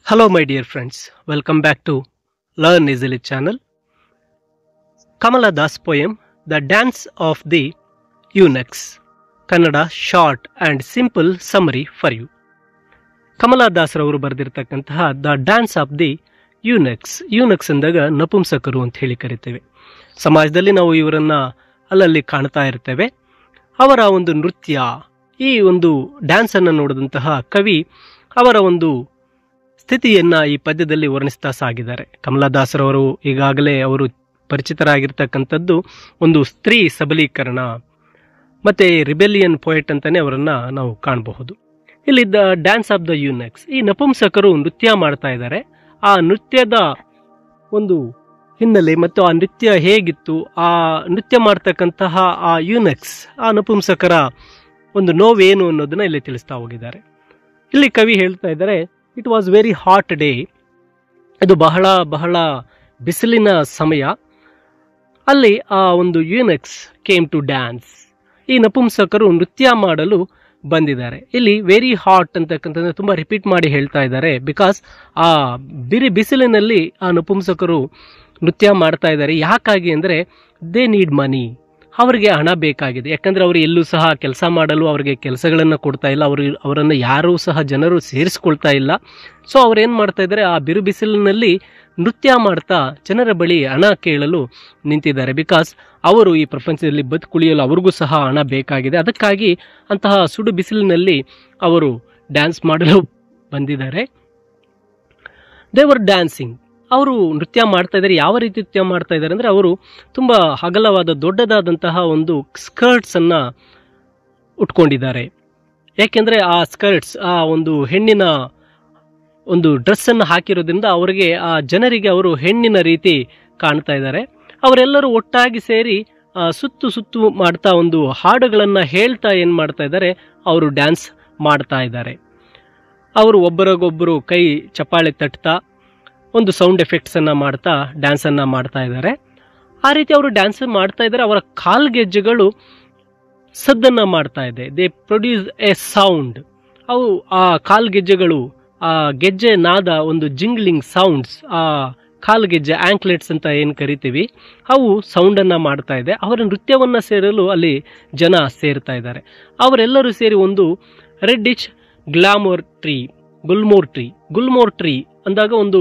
Hello, my dear friends. Welcome back to Learn Easily channel. Kamala Das poem, The Dance of the Eunuchs. Kannada short and simple summary for you. Kamala ದಾಸರವರು ಬರೆದಿರ್ತಕ್ಕಂತಹ the dance of the eunuchs eunuchs ಅಂದಾಗ ನಪುಂಸಕರು ಅಂತ ಹೇಳಿ ಕರಿತೇವೆ ಸಮಾಜದಲ್ಲಿ ನಾವು ಇವರನ್ನ ಅಲ್ಲಲ್ಲಿ ಕಾಣ್ತಾ ಇರ್ತೇವೆ ಅವರ ಒಂದು ನೃತ್ಯ ಈ ಒಂದು ಡ್ಯಾನ್ಸ್ ಅನ್ನು ನೋಡಿದಂತಹ ಕವಿ ಅವರ ಒಂದು ಸ್ಥಿತಿಯನ್ನ ಈ ಪದ್ಯದಲ್ಲಿ ವರ್ಣಿಸ್ತಾ ಸಾಗಿದ್ದಾರೆ ಕಮಲಾದಾಸರವರು ಈಗಾಗಲೇ ಅವರು ಪರಿಚಿತರಾಗಿರ್ತಕ್ಕಂಥದ್ದು ಒಂದು ಸ್ತ್ರೀ ಸಬಲೀಕರಣ ಮತ್ತೆ ರಿಬೆಲಿಯನ್ ಪೊಯೆಟ್ ಅಂತಾನೆ ಅವರನ್ನ ನಾವು ಕಾಣಬಹುದು ಇಲ್ಲಿ the dance of the eunuchs ಈ ನಪುಂಸಕರು ನೃತ್ಯ ಮಾಡ್ತಾ ಇದ್ದಾರೆ ಆ ನೃತ್ಯದ ಒಂದು ಹಿನ್ನೆಲೆ ಮತ್ತು ಆ ನೃತ್ಯ ಹೇಗಿತ್ತು ಆ ನೃತ್ಯ ಮಾಡ್ತಕ್ಕಂತಹ ಆ ಯೂನೆಕ್ಸ್ ಆ ನಪುಂಸಕರ ಒಂದು ನೋವೇನು ಅನ್ನೋದನ್ನ ಇಲ್ಲಿ ತಿಳಿಸ್ತಾ ಹೋಗಿದ್ದಾರೆ ಇಲ್ಲಿ ಕವಿ ಹೇಳ್ತಾ ಇದ್ದಾರೆ it was very hot day ಇದು ಬಹಳ ಬಹಳ ಬಿಸಿಲಿನ ಸಮಯ ಅಲ್ಲಿ ಆ ಒಂದು ಯೂನೆಕ್ಸ್ ಕೇಮ್ ಟು ಡ್ಯಾನ್ಸ್ ಈ ನಪುಂಸಕರು ನೃತ್ಯ ಮಾಡಲು ಬಂದಿದ್ದಾರೆ ಇಲ್ಲಿ ವೆರಿ ಹಾಟ್ ಅಂತಕ್ಕಂಥದ್ದು ತುಂಬ ರಿಪೀಟ್ ಮಾಡಿ ಹೇಳ್ತಾ ಇದ್ದಾರೆ ಬಿಕಾಸ್ ಆ ಬಿರಿ ಬಿಸಿಲಿನಲ್ಲಿ ಆ ನಪುಂಸಕರು ನೃತ್ಯ ಮಾಡ್ತಾ ಇದ್ದಾರೆ ಯಾಕಾಗಿ ಅಂದರೆ ದೇ ನೀಡ್ ಮನಿ ಅವರಿಗೆ ಹಣ ಬೇಕಾಗಿದೆ ಯಾಕಂದ್ರೆ ಅವರು ಎಲ್ಲೂ ಸಹ ಕೆಲಸ ಮಾಡಲು ಅವರಿಗೆ ಕೆಲಸಗಳನ್ನು ಕೊಡ್ತಾ ಇಲ್ಲ ಅವರು ಅವರನ್ನು ಯಾರೂ ಸಹ ಜನರು ಸೇರಿಸ್ಕೊಳ್ತಾ ಇಲ್ಲ ಸೊ ಅವ್ರು ಏನು ಮಾಡ್ತಾ ಇದ್ದಾರೆ ಆ ಬಿರು ಬಿಸಿಲಿನಲ್ಲಿ ನೃತ್ಯ ಮಾಡ್ತಾ ಜನರ ಬಳಿ ಹಣ ಕೇಳಲು ನಿಂತಿದ್ದಾರೆ ಬಿಕಾಸ್ ಅವರು ಈ ಪ್ರಪಂಚದಲ್ಲಿ ಬದುಕುಳಿಯಲು ಅವ್ರಿಗೂ ಸಹ ಹಣ ಬೇಕಾಗಿದೆ ಅದಕ್ಕಾಗಿ ಅಂತಹ ಸುಡು ಬಿಸಿಲಿನಲ್ಲಿ ಅವರು ಡ್ಯಾನ್ಸ್ ಮಾಡಲು ಬಂದಿದ್ದಾರೆ ದೇವರ್ ಡ್ಯಾನ್ಸಿಂಗ್ ಅವರು ನೃತ್ಯ ಮಾಡ್ತಾ ಇದ್ದಾರೆ ಯಾವ ರೀತಿ ನೃತ್ಯ ಮಾಡ್ತಾ ಇದ್ದಾರೆ ಅಂದರೆ ಅವರು ತುಂಬ ಅಗಲವಾದ ದೊಡ್ಡದಾದಂತಹ ಒಂದು ಸ್ಕರ್ಟ್ಸ್ ಅನ್ನ ಉಟ್ಕೊಂಡಿದ್ದಾರೆ ಯಾಕೆಂದರೆ ಆ ಸ್ಕರ್ಟ್ಸ್ ಆ ಒಂದು ಹೆಣ್ಣಿನ ಒಂದು ಡ್ರೆಸ್ ಅನ್ನು ಹಾಕಿರೋದ್ರಿಂದ ಅವರಿಗೆ ಆ ಜನರಿಗೆ ಅವರು ಹೆಣ್ಣಿನ ರೀತಿ ಕಾಣ್ತಾ ಇದ್ದಾರೆ ಅವರೆಲ್ಲರೂ ಒಟ್ಟಾಗಿ ಸೇರಿ ಆ, ಸುತ್ತು ಸುತ್ತು ಮಾಡ್ತಾ ಒಂದು ಹಾಡುಗಳನ್ನು ಹೇಳ್ತಾ ಏನು ಮಾಡ್ತಾ ಇದ್ದಾರೆ ಅವರು ಡ್ಯಾನ್ಸ್ ಮಾಡ್ತಾ ಇದ್ದಾರೆ ಅವರು ಒಬ್ಬರಿಗೊಬ್ಬರು ಕೈ ಚಪ್ಪಾಳೆ ತಟ್ತಾ ಒಂದು ಸೌಂಡ್ ಎಫೆಕ್ಟ್ಸ್ ಅನ್ನ ಮಾಡ್ತಾ ಡ್ಯಾನ್ಸ್ ಅನ್ನ ಮಾಡ್ತಾ ಇದ್ದಾರೆ ಆ ರೀತಿ ಅವರು ಡ್ಯಾನ್ಸ್ ಮಾಡ್ತಾ ಇದ್ದಾರೆ ಅವರ ಕಾಲ್ಗೆಜ್ಜೆಗಳು ಸದ್ದನ್ನ ಮಾಡ್ತಾ ಇದೆ ದೇ ಪ್ರೊಡ್ಯೂಸ್ ಎ ಸೌಂಡ್ ಅವು ಆ ಕಾಲ್ಗೆಜ್ಜೆಗಳು ಆ ಗೆಜ್ಜೆ ನಾದ ಒಂದು ಜಿಂಗ್ಲಿಂಗ್ ಸೌಂಡ್ಸ್ ಆ ಕಾಲ್ಗೆಜ್ಜೆ ಆಂಕ್ಲೆಟ್ಸ್ ಅಂತ ಏನು ಕರಿತೀವಿ ಅವು ಸೌಂಡನ್ನು ಮಾಡ್ತಾ ಇದೆ ಅವರ ನೃತ್ಯವನ್ನು ಸೇರಲು ಅಲ್ಲಿ ಜನ ಸೇರ್ತಾ ಇದ್ದಾರೆ ಅವರೆಲ್ಲರೂ ಸೇರಿ ಒಂದು reddish gulmohar tree gulmohar tree gulmohar tree ಅಂದಾಗ ಒಂದು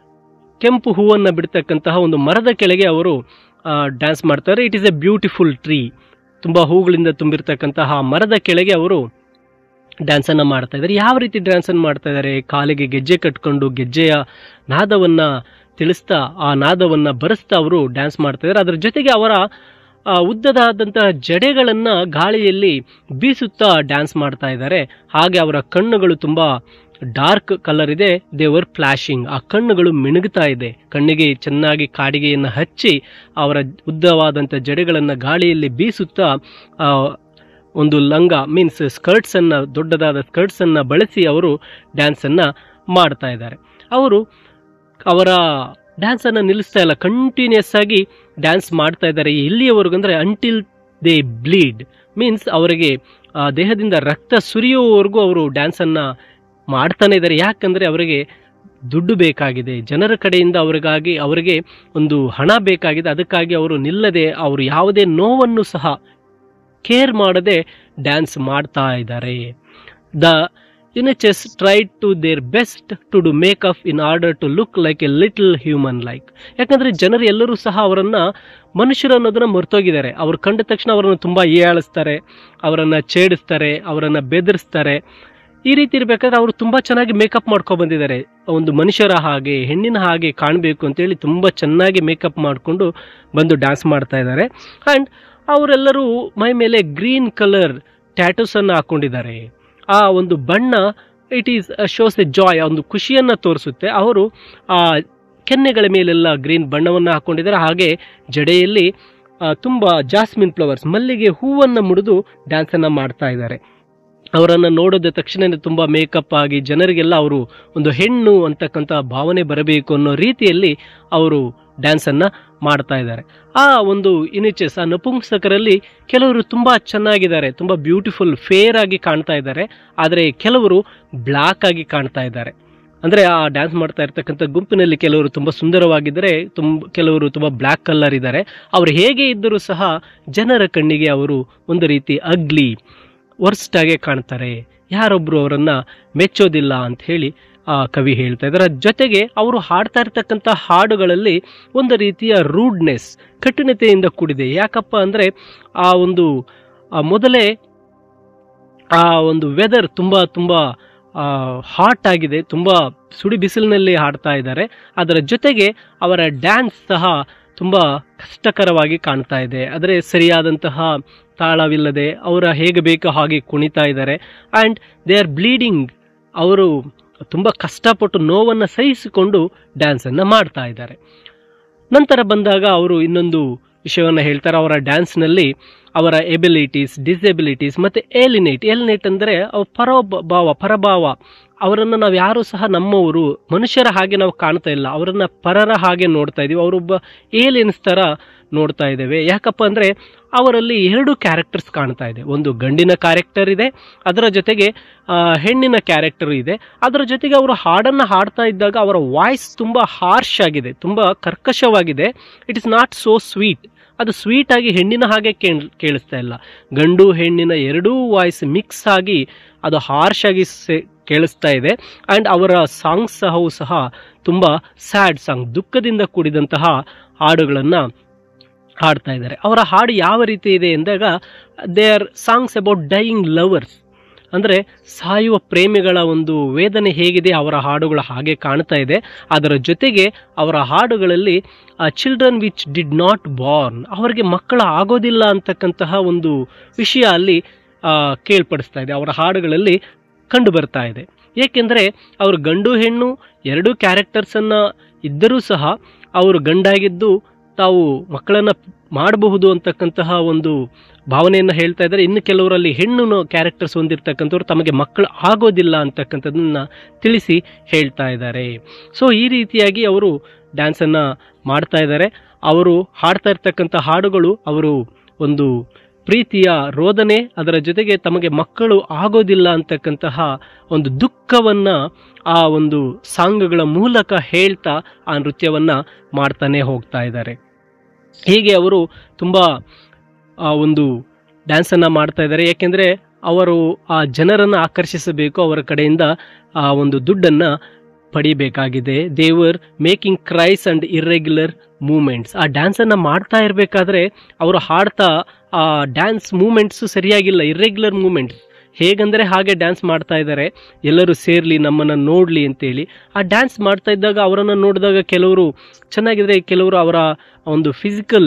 ಕೆಂಪು ಹೂವನ್ನು ಬಿಡ್ತಕ್ಕಂತಹ ಒಂದು ಮರದ ಕೆಳಗೆ ಅವರು ಡ್ಯಾನ್ಸ್ ಮಾಡ್ತಾರೆ it is a beautiful tree ತುಂಬ ಹೂಗಳಿಂದ ತುಂಬಿರ್ತಕ್ಕಂತಹ ಆ ಮರದ ಕೆಳಗೆ ಅವರು ಡ್ಯಾನ್ಸನ್ನು ಮಾಡ್ತಾ ಇದ್ದಾರೆ ಯಾವ ರೀತಿ ಡ್ಯಾನ್ಸನ್ನು ಮಾಡ್ತಾ ಇದ್ದಾರೆ ಕಾಲಿಗೆ ಗೆಜ್ಜೆ ಕಟ್ಕೊಂಡು ಗೆಜ್ಜೆಯ ನಾದವನ್ನು ತಿಳಿಸ್ತಾ ಆ ನಾದವನ್ನು ಬರೆಸ್ತಾ ಅವರು ಡ್ಯಾನ್ಸ್ ಮಾಡ್ತಾ ಇದ್ದಾರೆ ಅದರ ಜೊತೆಗೆ ಅವರ ಆ, ಉದ್ದದಾದಂತಹ ಜಡೆಗಳನ್ನ ಗಾಳಿಯಲ್ಲಿ ಬೀಸುತ್ತಾ ಡ್ಯಾನ್ಸ್ ಮಾಡ್ತಾ ಇದ್ದಾರೆ ಹಾಗೆ ಅವರ ಕಣ್ಣುಗಳು ತುಂಬಾ ಡಾರ್ಕ್ ಕಲರ್ ಇದೆ ದೇವರ್ ಫ್ಲಾಶಿಂಗ್ ಆ ಕಣ್ಣುಗಳು ಮಿಣುಗುತ್ತಾ ಇದೆ ಕಣ್ಣಿಗೆ ಚೆನ್ನಾಗಿ ಕಾಡಿಗೆಯನ್ನು ಹಚ್ಚಿ ಅವರ ಉದ್ದವಾದಂಥ ಜಡೆಗಳನ್ನು ಗಾಳಿಯಲ್ಲಿ ಬೀಸುತ್ತಾ ಆ, ಒಂದು ಲಂಗ ಮೀನ್ಸ್ ಸ್ಕರ್ಟ್ಸ್ ಅನ್ನ ದೊಡ್ಡದಾದ ಸ್ಕರ್ಟ್ಸ್ ಅನ್ನ ಬಳಸಿ ಅವರು ಡ್ಯಾನ್ಸ್ ಅನ್ನ ಮಾಡ್ತಾ ಇದ್ದಾರೆ ಅವರು ಅವರ ಡ್ಯಾನ್ಸ್ ಅನ್ನ ನಿಲ್ಲಿಸ್ತಾ ಇಲ್ಲ ಕಂಟಿನ್ಯೂಸ್ ಆಗಿ ಡ್ಯಾನ್ಸ್ ಮಾಡ್ತಾ ಇದ್ದಾರೆ ಎಲ್ಲಿಯವರೆಗೂ ಅಂದ್ರೆ ಅಂಟಿಲ್ ದೇ ಬ್ಲೀಡ್ ಮೀನ್ಸ್ ಅವರಿಗೆ ಆ ದೇಹದಿಂದ ರಕ್ತ ಸುರಿಯುವವರೆಗೂ ಅವರು ಡ್ಯಾನ್ಸ್ ಅನ್ನ ಮಾಡ್ತಾನೆ ಇದ್ದಾರೆ ಯಾಕಂದ್ರೆ ಅವರಿಗೆ ದುಡ್ಡು ಬೇಕಾಗಿದೆ ಜನರ ಕಡೆಯಿಂದ ಅವರಿಗಾಗಿ ಅವರಿಗೆ ಒಂದು ಹಣ ಬೇಕಾಗಿದೆ ಅದಕ್ಕಾಗಿ ಅವರು ನಿಲ್ಲದೆ ಅವರು ಯಾವುದೇ ನೋವನ್ನು ಸಹ ಕೇರ್ ಮಾಡದೆ ಡ್ಯಾನ್ಸ್ ಮಾಡ್ತಾ ಇದ್ದಾರೆ the eunuchs try to their best to do make up in order to look like a little human like ಯಾಕಂದ್ರೆ ಜನರು ಎಲ್ಲರೂ ಸಹ ಅವರನ್ನ ಮನುಷ್ಯರು ಅನ್ನೋದನ್ನ ಮರ್ತೋಗಿದ್ದಾರೆ ಅವ್ರು ಕಂಡ ತಕ್ಷಣ ಅವರನ್ನು ತುಂಬಾ ಹೀಯಾಳಿಸ್ತಾರೆ ಅವರನ್ನ ಛೇಡಿಸ್ತಾರೆ ಅವರನ್ನ ಬೆದರಿಸ್ತಾರೆ ಈ ರೀತಿ ಇರಬೇಕಾದ್ರೆ ಅವರು ತುಂಬಾ ಚೆನ್ನಾಗಿ ಮೇಕಪ್ ಮಾಡ್ಕೊಂಡು ಬಂದಿದ್ದಾರೆ ಒಂದು ಮನುಷ್ಯರ ಹಾಗೆ ಹೆಣ್ಣಿನ ಹಾಗೆ ಕಾಣಬೇಕು ಅಂತೇಳಿ ತುಂಬಾ ಚೆನ್ನಾಗಿ ಮೇಕಪ್ ಮಾಡಿಕೊಂಡು ಬಂದು ಡ್ಯಾನ್ಸ್ ಮಾಡ್ತಾ ಇದ್ದಾರೆ ಆ್ಯಂಡ್ ಅವರೆಲ್ಲರೂ ಮೈ ಮೇಲೆ ಗ್ರೀನ್ ಕಲರ್ ಟ್ಯಾಟೂಸ್ ಅನ್ನು ಹಾಕೊಂಡಿದ್ದಾರೆ ಆ ಒಂದು ಬಣ್ಣ it is shows a joy ಒಂದು ಖುಷಿಯನ್ನ ತೋರಿಸುತ್ತೆ ಅವರು ಆ ಕೆನ್ನೆಗಳ ಮೇಲೆಲ್ಲ ಗ್ರೀನ್ ಬಣ್ಣವನ್ನು ಹಾಕೊಂಡಿದ್ದಾರೆ ಹಾಗೆ ಜಡೆಯಲ್ಲಿ ಆ, ತುಂಬಾ ಜಾಸ್ಮಿನ್ ಫ್ಲವರ್ಸ್ ಮಲ್ಲಿಗೆ ಹೂವನ್ನು ಮುಡಿದು ಡ್ಯಾನ್ಸ್ ಅನ್ನ ಮಾಡ್ತಾ ಇದ್ದಾರೆ ಅವರನ್ನು ನೋಡಿದ ತಕ್ಷಣ ತುಂಬಾ ಮೇಕಪ್ ಆಗಿ ಜನರಿಗೆಲ್ಲ ಅವರು ಒಂದು ಹೆಣ್ಣು ಅಂತಕ್ಕಂಥ ಭಾವನೆ ಬರಬೇಕು ಅನ್ನೋ ರೀತಿಯಲ್ಲಿ ಅವರು ಡ್ಯಾನ್ಸ್ ಅನ್ನ ಮಾಡ್ತಾ ಇದ್ದಾರೆ ಆ ಒಂದು ಇನಿಚಸ್ ಆ ನಪುಂಸಕರಲ್ಲಿ ಕೆಲವರು ತುಂಬಾ ಚೆನ್ನಾಗಿದ್ದಾರೆ ತುಂಬಾ ಬ್ಯೂಟಿಫುಲ್ ಫೇರ್ ಆಗಿ ಕಾಣ್ತಾ ಇದ್ದಾರೆ ಆದರೆ ಕೆಲವರು ಬ್ಲಾಕ್ ಆಗಿ ಕಾಣ್ತಾ ಇದ್ದಾರೆ ಅಂದರೆ ಆ ಡ್ಯಾನ್ಸ್ ಮಾಡ್ತಾ ಇರ್ತಕ್ಕಂಥ ಗುಂಪಿನಲ್ಲಿ ಕೆಲವರು ತುಂಬ ಸುಂದರವಾಗಿದ್ದರೆ ತುಂಬ ಕೆಲವರು ತುಂಬ ಬ್ಲ್ಯಾಕ್ ಕಲರ್ ಇದ್ದಾರೆ ಅವರು ಹೇಗೆ ಇದ್ದರೂ ಸಹ ಜನರ ಕಣ್ಣಿಗೆ ಅವರು ಒಂದು ರೀತಿ ಅಗ್ಲಿ ವರ್ಸ್ಟ್ ಆಗೇ ಕಾಣ್ತಾರೆ ಯಾರೊಬ್ಬರು ಅವರನ್ನು ಮೆಚ್ಚೋದಿಲ್ಲ ಅಂತ ಹೇಳಿ ಆ ಕವಿ ಹೇಳ್ತಾ ಇದ್ದಾರೆ ಜೊತೆಗೆ ಅವರು ಹಾಡ್ತಾ ಇರ್ತಕ್ಕಂಥ ಹಾಡುಗಳಲ್ಲಿ ಒಂದು ರೀತಿಯ ರೂಡ್ನೆಸ್ ಕಠಿಣತೆಯಿಂದ ಕೂಡಿದೆ ಯಾಕಪ್ಪ ಅಂದರೆ ಆ ಒಂದು ಆ ಮೊದಲೇ ಆ ಒಂದು ವೆದರ್ ತುಂಬ ತುಂಬ ಹಾಟ್ ಆಗಿದೆ ತುಂಬ ಸುಡಿ ಬಿಸಿಲಿನಲ್ಲಿ ಹಾಡ್ತಾ ಇದ್ದಾರೆ ಅದರ ಜೊತೆಗೆ ಅವರ ಡ್ಯಾನ್ಸ್ ಸಹ ತುಂಬ ಕಷ್ಟಕರವಾಗಿ ಕಾಣ್ತಾ ಇದೆ ಆದರೆ ಸರಿಯಾದಂತಹ ತಾಳವಿಲ್ಲದೆ ಅವರ ಹೇಗೆ ಬೇಕೋ ಹಾಗೆ ಕುಣಿತಾ ಇದ್ದಾರೆ ಆ್ಯಂಡ್ ದೇ ಆರ್ ಬ್ಲೀಡಿಂಗ್ ಅವರು ತುಂಬ ಕಷ್ಟಪಟ್ಟು ನೋವನ್ನು ಸಹಿಸಿಕೊಂಡು ಡ್ಯಾನ್ಸನ್ನು ಮಾಡ್ತಾ ಇದ್ದಾರೆ ನಂತರ ಬಂದಾಗ ಅವರು ಇನ್ನೊಂದು ವಿಷಯವನ್ನು ಹೇಳ್ತಾರೆ ಅವರ ಡ್ಯಾನ್ಸ್ನಲ್ಲಿ ಅವರ ಎಬಿಲಿಟೀಸ್ ಡಿಸೆಬಿಲಿಟೀಸ್ ಮತ್ತು ಏಲಿನೇಟ್ ಏಲಿನೇಟ್ ಅಂದರೆ ಅವು ಪರೋಭಾವ ಪರಭಾವ ಅವರನ್ನು ನಾವು ಯಾರೂ ಸಹ ನಮ್ಮವರು ಮನುಷ್ಯರ ಹಾಗೆ ನಾವು ಕಾಣ್ತಾ ಇಲ್ಲ ಅವರನ್ನು ಪರರ ಹಾಗೆ ನೋಡ್ತಾ ಇದ್ದೀವಿ ಅವರೊಬ್ಬ ಏಲಿಯನ್ಸ್ ಥರ ನೋಡ್ತಾ ಇದ್ದೇವೆ ಯಾಕಪ್ಪ ಅಂದರೆ ಅವರಲ್ಲಿ ಎರಡು ಕ್ಯಾರೆಕ್ಟರ್ಸ್ ಕಾಣ್ತಾ ಇದೆ ಒಂದು ಗಂಡಿನ ಕ್ಯಾರೆಕ್ಟರ್ ಇದೆ ಅದರ ಜೊತೆಗೆ ಆ, ಹೆಣ್ಣಿನ ಕ್ಯಾರೆಕ್ಟರ್ ಇದೆ ಅದರ ಜೊತೆಗೆ ಅವರು ಹಾಡನ್ನು ಹಾಡ್ತಾ ಇದ್ದಾಗ ಅವರ ವಾಯ್ಸ್ ತುಂಬ ಹಾರ್ಶ್ ಆಗಿದೆ ತುಂಬ ಕರ್ಕಶವಾಗಿದೆ it is not so sweet ಅದು ಸ್ವೀಟ್ ಆಗಿ ಹೆಣ್ಣಿನ ಹಾಗೆ ಕೇಳ್ ಕೇಳಿಸ್ತಾ ಇಲ್ಲ ಗಂಡು ಹೆಣ್ಣಿನ ಎರಡೂ ವಾಯ್ಸ್ ಮಿಕ್ಸ್ ಆಗಿ ಅದು ಹಾರ್ಶ್ ಆಗಿ ಸೆ- ಕೇಳಿಸ್ತಾ ಇದೆ ಆ್ಯಂಡ್ ಅವರ ಸಾಂಗ್ಸ್ ಸಹವು ಸಹ ತುಂಬ ಸ್ಯಾಡ್ ಸಾಂಗ್ ದುಃಖದಿಂದ ಕೂಡಿದಂತಹ ಹಾಡುಗಳನ್ನು ಹಾಡ್ತಾ ಇದ್ದಾರೆ ಅವರ ಹಾಡು ಯಾವ ರೀತಿ ಇದೆ ಎಂದಾಗ they are songs about dying lovers ಅಂದರೆ ಸಾಯುವ ಪ್ರೇಮಿಗಳ ಒಂದು ವೇದನೆ ಹೇಗಿದೆ ಅವರ ಹಾಡುಗಳು ಹಾಗೆ ಕಾಣ್ತಾ ಇದೆ ಅದರ ಜೊತೆಗೆ ಅವರ ಹಾಡುಗಳಲ್ಲಿ children which did not born ಅವರಿಗೆ ಮಕ್ಕಳು ಆಗೋದಿಲ್ಲ ಅಂತಕ್ಕಂತಹ ಒಂದು ವಿಷಯ ಅಲ್ಲಿ ಆ, ಕೇಳ್ಪಡಿಸ್ತಾ ಇದೆ ಅವರ ಹಾಡುಗಳಲ್ಲಿ ಕಂಡು ಬರ್ತಾ ಇದೆ ಏಕೆಂದರೆ ಅವರು ಗಂಡು ಹೆಣ್ಣು ಎರಡೂ ಕ್ಯಾರೆಕ್ಟರ್ಸನ್ನು ಇದ್ದರೂ ಸಹ ಅವರು ಗಂಡಾಗಿದ್ದು ತಾವು ಮಕ್ಕಳನ್ನು ಮಾಡಬಹುದು ಅಂತಕ್ಕಂತಹ ಒಂದು ಭಾವನೆಯನ್ನು ಹೇಳ್ತಾ ಇದ್ದಾರೆ ಇನ್ನು ಕೆಲವರಲ್ಲಿ ಹೆಣ್ಣು ಕ್ಯಾರೆಕ್ಟರ್ಸ್ ಹೊಂದಿರತಕ್ಕಂಥವ್ರು ತಮಗೆ ಮಕ್ಕಳು ಆಗೋದಿಲ್ಲ ಅಂತಕ್ಕಂಥದ್ದನ್ನು ತಿಳಿಸಿ ಹೇಳ್ತಾ ಇದ್ದಾರೆ ಸೊ ಈ ರೀತಿಯಾಗಿ ಅವರು ಡ್ಯಾನ್ಸನ್ನು ಮಾಡ್ತಾ ಇದ್ದಾರೆ ಅವರು ಹಾಡ್ತಾ ಇರ್ತಕ್ಕಂಥ ಹಾಡುಗಳು ಅವರು ಒಂದು ಪ್ರೀತಿಯ ರೋದನೆ ಅದರ ಜೊತೆಗೆ ತಮಗೆ ಮಕ್ಕಳು ಆಗೋದಿಲ್ಲ ಅಂತಕ್ಕಂತಹ ಒಂದು ದುಃಖವನ್ನು ಆ ಒಂದು ಸಾಂಗ್ಗಳ ಮೂಲಕ ಹೇಳ್ತಾ ಆ ನೃತ್ಯವನ್ನು ಮಾಡ್ತಾನೆ ಹೋಗ್ತಾ ಇದ್ದಾರೆ ಹೀಗೆ ಅವರು ತುಂಬ ಆ ಒಂದು ಡ್ಯಾನ್ಸನ್ನು ಮಾಡ್ತಾ ಇದ್ದಾರೆ ಏಕೆಂದರೆ ಅವರು ಆ ಜನರನ್ನು ಆಕರ್ಷಿಸಬೇಕು ಅವರ ಕಡೆಯಿಂದ ಆ ಒಂದು ದುಡ್ಡನ್ನು ಪಡಿಬೇಕಾಗಿದೆ they were making cries and irregular movements ಆ ಡ್ಯಾನ್ಸನ್ನು ಮಾಡ್ತಾ ಇರಬೇಕಾದ್ರೆ ಅವರು ಹಾಡ್ತಾ ಆ ಡ್ಯಾನ್ಸ್ ಮೂಮೆಂಟ್ಸು ಸರಿಯಾಗಿಲ್ಲ ಇರ್ರೆಗ್ಯುಲರ್ ಮೂಮೆಂಟ್ಸ್ ಹೇಗಂದರೆ ಹಾಗೆ ಡ್ಯಾನ್ಸ್ ಮಾಡ್ತಾ ಇದ್ದಾರೆ ಎಲ್ಲರೂ ಸೇರಲಿ ನಮ್ಮನ್ನು ನೋಡಲಿ ಅಂತೇಳಿ ಆ ಡ್ಯಾನ್ಸ್ ಮಾಡ್ತಾ ಇದ್ದಾಗ ಅವರನ್ನು ನೋಡಿದಾಗ ಕೆಲವರು ಚೆನ್ನಾಗಿದ್ರೆ ಕೆಲವರು ಅವರ ಒಂದು ಫಿಸಿಕಲ್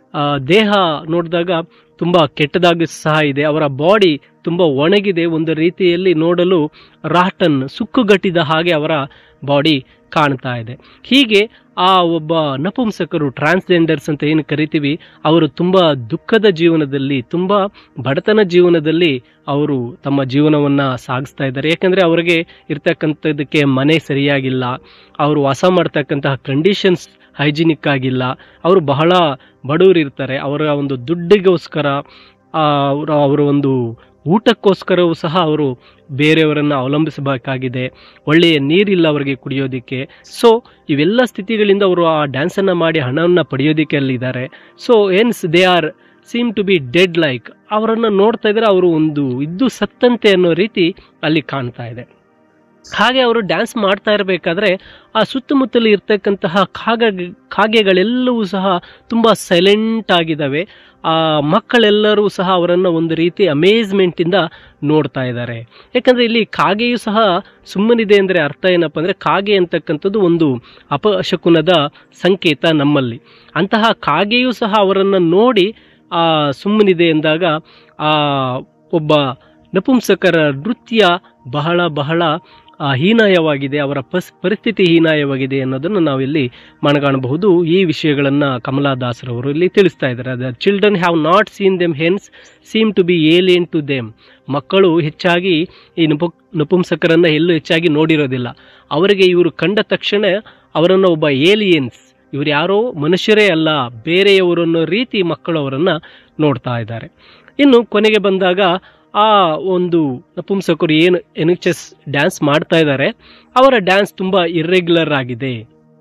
ದೇಹ ನೋಡಿದಾಗ ತುಂಬ ಕೆಟ್ಟದಾಗಿ ಸಹ ಇದೆ ಅವರ ಬಾಡಿ ತುಂಬ ಒಣಗಿದೆ ಒಂದು ರೀತಿಯಲ್ಲಿ ನೋಡಲು ರಾಟನ್ ಸುಕ್ಕುಗಟ್ಟಿದ ಹಾಗೆ ಅವರ ಬಾಡಿ ಕಾಣ್ತಾ ಇದೆ ಹೀಗೆ ಆ ಒಬ್ಬ ನಪುಂಸಕರು ಟ್ರಾನ್ಸ್ಜೆಂಡರ್ಸ್ ಅಂತ ಏನು ಕರಿತೀವಿ ಅವರು ತುಂಬ ದುಃಖದ ಜೀವನದಲ್ಲಿ ತುಂಬ ಬಡತನ ಜೀವನದಲ್ಲಿ ಅವರು ತಮ್ಮ ಜೀವನವನ್ನು ಸಾಗಿಸ್ತಾ ಇದ್ದಾರೆ ಯಾಕಂದರೆ ಅವರಿಗೆ ಇರ್ತಕ್ಕಂಥದ್ದಕ್ಕೆ ಮನೆ ಸರಿಯಾಗಿಲ್ಲ ಅವರು ವಾಸ ಮಾಡ್ತಕ್ಕಂತಹ ಕಂಡೀಷನ್ಸ್ ಹೈಜಿನಿಕ್ ಆಗಿಲ್ಲ ಅವರು ಬಹಳ ಬಡವರು ಇರ್ತಾರೆ ಅವರ ಒಂದು ದುಡ್ಡಿಗೋಸ್ಕರ ಆ, ಅವರ ಅವರ ಒಂದು ಊಟಕ್ಕೋಸ್ಕರವೂ ಸಹ ಅವರು ಬೇರೆಯವರನ್ನು ಅವಲಂಬಿಸಬೇಕಾಗಿದೆ ಒಳ್ಳೆಯ ನೀರಿಲ್ಲ ಅವರಿಗೆ ಕುಡಿಯೋದಕ್ಕೆ ಸೊ ಇವೆಲ್ಲ ಸ್ಥಿತಿಗಳಿಂದ ಅವರು ಆ ಡ್ಯಾನ್ಸನ್ನು ಮಾಡಿ ಹಣವನ್ನು ಪಡೆಯೋದಕ್ಕೆ ಅಲ್ಲಿದ್ದಾರೆ so hence they are seem to be dead like ಅವರನ್ನು ನೋಡ್ತಾ ಇದ್ರೆ ಅವರು ಒಂದು ಇದ್ದು ಸತ್ತಂತೆ ಅನ್ನೋ ರೀತಿ ಅಲ್ಲಿ ಕಾಣ್ತಾ ಇದೆ ಹಾಗೆ ಅವರು ಡ್ಯಾನ್ಸ್ ಮಾಡ್ತಾ ಇರಬೇಕಾದ್ರೆ ಆ ಸುತ್ತಮುತ್ತಲು ಇರ್ತಕ್ಕಂತಹ ಕಾಗ ಕಾಗೆಗಳೆಲ್ಲವೂ ಸಹ ತುಂಬ ಸೈಲೆಂಟ್ ಆಗಿದ್ದಾವೆ ಆ ಮಕ್ಕಳೆಲ್ಲರೂ ಸಹ ಅವರನ್ನು ಒಂದು ರೀತಿ ಅಮೇಜ್ಮೆಂಟಿಂದ ನೋಡ್ತಾ ಇದ್ದಾರೆ ಯಾಕಂದರೆ ಇಲ್ಲಿ ಕಾಗೆಯು ಸಹ ಸುಮ್ಮನಿದೆ ಅಂದರೆ ಅರ್ಥ ಏನಪ್ಪ ಅಂದರೆ ಕಾಗೆ ಅಂತಕ್ಕಂಥದ್ದು ಒಂದು ಅಪಶಕುನದ ಸಂಕೇತ ನಮ್ಮಲ್ಲಿ ಅಂತಹ ಕಾಗೆಯೂ ಸಹ ಅವರನ್ನು ನೋಡಿ ಆ ಸುಮ್ಮನಿದೆ ಎಂದಾಗ ಆ ಒಬ್ಬ ನಪುಂಸಕರ ನೃತ್ಯ ಬಹಳ ಬಹಳ ಆ, ಹೀನಾಯವಾಗಿದೆ ಅವರ ಪಸ್ ಪರಿಸ್ಥಿತಿ ಹೀನಾಯವಾಗಿದೆ ಅನ್ನೋದನ್ನು ನಾವಿಲ್ಲಿ ಮನಗಾಣಬಹುದು ಈ ವಿಷಯಗಳನ್ನು ಕಮಲಾದಾಸರವರು ಇಲ್ಲಿ ತಿಳಿಸ್ತಾ ಇದ್ದಾರೆ the children have not seen them hence seem to be alien to them ಮಕ್ಕಳು ಹೆಚ್ಚಾಗಿ ಈ ನಪು ನಪುಂಸಕರನ್ನು ಎಲ್ಲೂ ಹೆಚ್ಚಾಗಿ ನೋಡಿರೋದಿಲ್ಲ ಅವರಿಗೆ ಇವರು ಕಂಡ ತಕ್ಷಣ ಅವರನ್ನು ಒಬ್ಬ ಏಲಿಯನ್ಸ್ ಇವರು ಯಾರೋ ಮನುಷ್ಯರೇ ಅಲ್ಲ ಬೇರೆಯವರು ಅನ್ನೋ ರೀತಿ ಮಕ್ಕಳು ಅವರನ್ನು ನೋಡ್ತಾ ಇದ್ದಾರೆ ಇನ್ನು ಕೊನೆಗೆ ಬಂದಾಗ ಆ ಒಂದು ನಪುಂಸಕರು ಏನು ಎನ್ ಎಚ್ ಎಸ್ ಡ್ಯಾನ್ಸ್ ಮಾಡ್ತಾ ಇದ್ದಾರೆ ಅವರ ಡ್ಯಾನ್ಸ್ ತುಂಬ ಇರ್ರೆಗ್ಯುಲರ್ ಆಗಿದೆ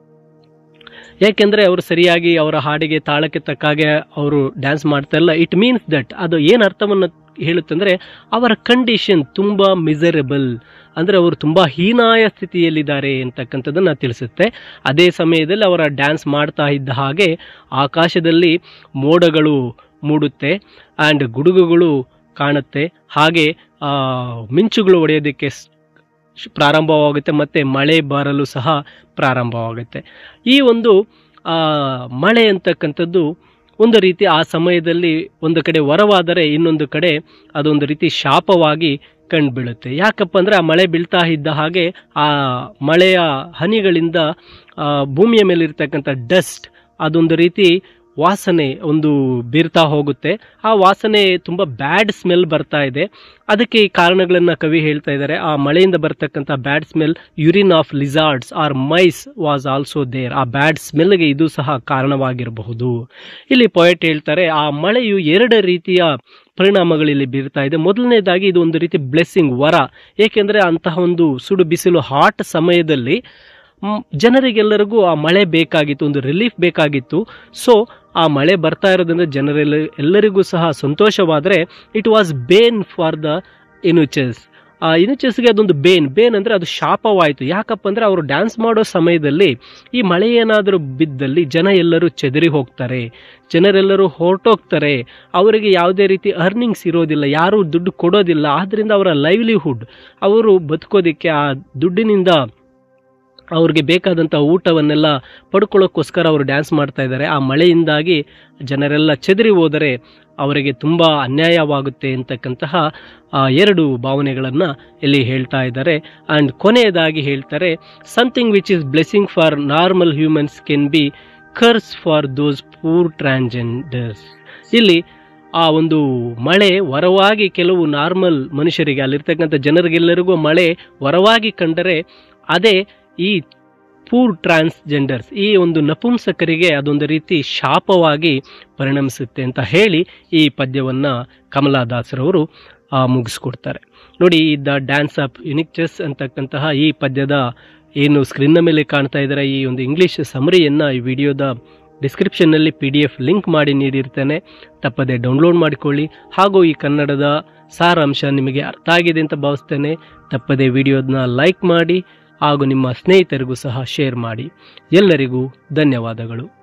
ಯಾಕೆಂದರೆ ಅವರು ಸರಿಯಾಗಿ ಅವರ ಹಾಡಿಗೆ ತಾಳಕ್ಕೆ ತಕ್ಕಾಗೆ ಅವರು ಡ್ಯಾನ್ಸ್ ಮಾಡ್ತಾ ಇಲ್ಲ ಇಟ್ ಮೀನ್ಸ್ ದಟ್ ಅದು ಏನು ಅರ್ಥವನ್ನು ಹೇಳುತ್ತಂದರೆ ಅವರ ಕಂಡೀಷನ್ ತುಂಬ ಮಿಸರಬಲ್ ಅಂದರೆ ಅವರು ತುಂಬ ಹೀನಾಯ ಸ್ಥಿತಿಯಲ್ಲಿದ್ದಾರೆ ಅಂತಕ್ಕಂಥದ್ದನ್ನು ತಿಳಿಸುತ್ತೆ ಅದೇ ಸಮಯದಲ್ಲಿ ಅವರ ಡ್ಯಾನ್ಸ್ ಮಾಡ್ತಾ ಇದ್ದ ಹಾಗೆ ಆಕಾಶದಲ್ಲಿ ಮೋಡಗಳು ಮೂಡುತ್ತೆ ಆ್ಯಂಡ್ ಗುಡುಗುಗಳು ಕಾಣುತ್ತೆ ಹಾಗೆ ಆ, ಮಿಂಚುಗಳು ಹೊಡೆಯೋದಕ್ಕೆ ಸ್- ಶ್- ಪ್ರಾರಂಭವಾಗುತ್ತೆ ಮತ್ತು ಮಳೆ ಬರಲು ಸಹ ಪ್ರಾರಂಭವಾಗುತ್ತೆ ಈ ಒಂದು ಆ, ಮಳೆ ಅಂತಕ್ಕಂಥದ್ದು ಒಂದು ರೀತಿ ಆ ಸಮಯದಲ್ಲಿ ಒಂದು ಕಡೆ ವರವಾದರೆ ಇನ್ನೊಂದು ಕಡೆ ಅದೊಂದು ರೀತಿ ಶಾಪವಾಗಿ ಕಂಡುಬೀಳುತ್ತೆ ಯಾಕಪ್ಪ ಅಂದರೆ ಆ ಮಳೆ ಬೀಳ್ತಾ ಇದ್ದ ಹಾಗೆ ಆ ಮಳೆಯ ಹನಿಗಳಿಂದ ಆ, ಭೂಮಿಯ ಮೇಲೆ ಇರ್ತಕ್ಕಂಥ ಡಸ್ಟ್ ಅದೊಂದು ರೀತಿ ವಾಸನೆ ಒಂದು ಬೀರ್ತಾ ಹೋಗುತ್ತೆ ಆ ವಾಸನೆ ತುಂಬ ಬ್ಯಾಡ್ ಸ್ಮೆಲ್ ಬರ್ತಾ ಇದೆ ಅದಕ್ಕೆ ಈ ಕಾರಣಗಳನ್ನು ಕವಿ ಹೇಳ್ತಾ ಇದ್ದಾರೆ ಆ ಮಳೆಯಿಂದ ಬರ್ತಕ್ಕಂಥ bad smell urine of lizards or mice was also there ಆ ಬ್ಯಾಡ್ ಸ್ಮೆಲ್ಗೆ ಇದು ಸಹ ಕಾರಣವಾಗಿರಬಹುದು ಇಲ್ಲಿ ಪೊಯೆಟ್ ಹೇಳ್ತಾರೆ ಆ ಮಳೆಯು ಎರಡು ರೀತಿಯ ಪರಿಣಾಮಗಳಲ್ಲಿ ಬೀರ್ತಾ ಇದೆ ಮೊದಲನೇದಾಗಿ ಇದು ಒಂದು ರೀತಿ ಬ್ಲೆಸ್ಸಿಂಗ್ ವರ ಏಕೆಂದರೆ ಅಂತಹ ಒಂದು ಸುಡು ಬಿಸಿಲು ಹಾಟ್ ಸಮಯದಲ್ಲಿ ಮ್, ಜನರಿಗೆಲ್ಲರಿಗೂ ಆ ಮಳೆ ಬೇಕಾಗಿತ್ತು ಒಂದು ರಿಲೀಫ್ ಬೇಕಾಗಿತ್ತು ಸೊ ಆ ಮಳೆ ಬರ್ತಾ ಇರೋದ್ರಿಂದ ಜನರೆಲ್ಲ ಎಲ್ಲರಿಗೂ ಸಹ ಸಂತೋಷವಾದರೆ it was bane for the eunuchs ಆ ಇನುಚಸ್ಗೆ ಅದೊಂದು ಬೇನ್ ಬೇನ್ ಅಂದರೆ ಅದು ಶಾಪವಾಯಿತು ಯಾಕಪ್ಪ ಅಂದರೆ ಅವರು ಡ್ಯಾನ್ಸ್ ಮಾಡೋ ಸಮಯದಲ್ಲಿ ಈ ಮಳೆ ಏನಾದರೂ ಬಿದ್ದಲ್ಲಿ ಜನ ಎಲ್ಲರೂ ಚೆದರಿ ಹೋಗ್ತಾರೆ ಜನರೆಲ್ಲರೂ ಹೊರಟೋಗ್ತಾರೆ ಅವರಿಗೆ ಯಾವುದೇ ರೀತಿ ಅರ್ನಿಂಗ್ಸ್ ಇರೋದಿಲ್ಲ ಯಾರೂ ದುಡ್ಡು ಕೊಡೋದಿಲ್ಲ ಆದ್ದರಿಂದ ಅವರ ಲೈವ್ಲಿಹುಡ್ ಅವರು ಬದುಕೋದಕ್ಕೆ ಆ ದುಡ್ಡಿನಿಂದ ಅವ್ರಿಗೆ ಬೇಕಾದಂಥ ಊಟವನ್ನೆಲ್ಲ ಪಡ್ಕೊಳ್ಳೋಕ್ಕೋಸ್ಕರ ಅವರು ಡ್ಯಾನ್ಸ್ ಮಾಡ್ತಾ ಇದ್ದಾರೆ ಆ ಮಳೆಯಿಂದಾಗಿ ಜನರೆಲ್ಲ ಚೆದರಿ ಹೋದರೆ ಅವರಿಗೆ ತುಂಬ ಅನ್ಯಾಯವಾಗುತ್ತೆ ಅಂತಕ್ಕಂತಹ ಆ, ಎರಡು ಭಾವನೆಗಳನ್ನು ಇಲ್ಲಿ ಹೇಳ್ತಾ ಇದ್ದಾರೆ ಆ್ಯಂಡ್ ಕೊನೆಯದಾಗಿ ಹೇಳ್ತಾರೆ something which is blessing for normal humans can be curse for those poor transgenders ಇಲ್ಲಿ ಆ ಒಂದು ಮಳೆ ವರವಾಗಿ ಕೆಲವು ನಾರ್ಮಲ್ ಮನುಷ್ಯರಿಗೆ ಅಲ್ಲಿರ್ತಕ್ಕಂಥ ಜನರಿಗೆಲ್ಲರಿಗೂ ಮಳೆ ವರವಾಗಿ ಕಂಡರೆ ಅದೇ ಈ ಪೂರ್ ಟ್ರಾನ್ಸ್ಜೆಂಡರ್ಸ್ ಈ ಒಂದು ನಪುಂಸಕರಿಗೆ ಅದೊಂದು ರೀತಿ ಶಾಪವಾಗಿ ಪರಿಣಮಿಸುತ್ತೆ ಅಂತ ಹೇಳಿ ಈ ಪದ್ಯವನ್ನು ಕಮಲಾದಾಸರವರು ಆ, ಮುಗಿಸ್ಕೊಡ್ತಾರೆ ನೋಡಿ ಈ ದ ಡ್ಯಾನ್ಸ್ ಆಫ್ ಯುನಿಕ್ಚಸ್ ಅಂತಕ್ಕಂತಹ ಈ ಪದ್ಯದ ಏನು ಸ್ಕ್ರೀನ್ನ ಮೇಲೆ ಕಾಣ್ತಾ ಇದ್ದಾರೆ ಈ ಒಂದು ಇಂಗ್ಲೀಷ್ ಸಮರಿಯನ್ನು ಈ ವಿಡಿಯೋದ ಡಿಸ್ಕ್ರಿಪ್ಷನ್ನಲ್ಲಿ ಪಿ ಡಿ ಎಫ್ ಲಿಂಕ್ ಮಾಡಿ ನೀಡಿರ್ತೇನೆ ತಪ್ಪದೆ ಡೌನ್ಲೋಡ್ ಮಾಡಿಕೊಳ್ಳಿ ಹಾಗೂ ಈ ಕನ್ನಡದ ಸಾರಾಂಶ ನಿಮಗೆ ಅರ್ಥ ಆಗಿದೆ ಅಂತ ಭಾವಿಸ್ತೇನೆ ತಪ್ಪದೆ ವಿಡಿಯೋದನ್ನ ಲೈಕ್ ಮಾಡಿ ಹಾಗೂ ನಿಮ್ಮ ಸ್ನೇಹಿತರಿಗೂ ಸಹ ಶೇರ್ ಮಾಡಿ ಎಲ್ಲರಿಗೂ ಧನ್ಯವಾದಗಳು